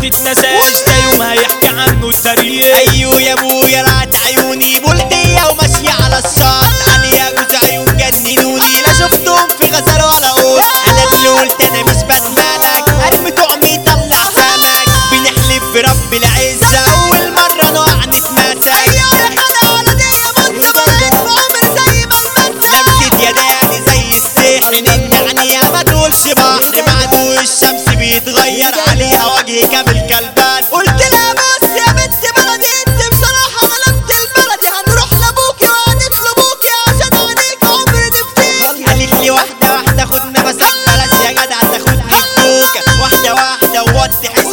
تتنساش ده يوم هيحكي عنه التاريخ ايوه يا ابويا رات عيوني بلدية وماشية على الشط عليا جوز عيون جننوني لا شفتهم في غزل ولا قوس انا اللي قلت انا مش بتمالك ارمي طعمي طلع سمك بنحلف برب العزة اول مرة نقع نتماسك ايوه يا خالة ولدي يا بص بقيت بعمر زي ما المسك لمسة يداني زي السحن النعنية ما تقولش بحر معدو الشمس بيتغير عليها وجهي كامل كلبان قلت لها بس يا بنت بلدي انت بصراحة غلبت البلدي هنروح لابوكي وهنطلبوكي عشان عينيك عمري نفتيك قالت لي واحدة واحدة خد نفسك بلاش يا جدع تاخدني بدوك واحدة واحدة ووضح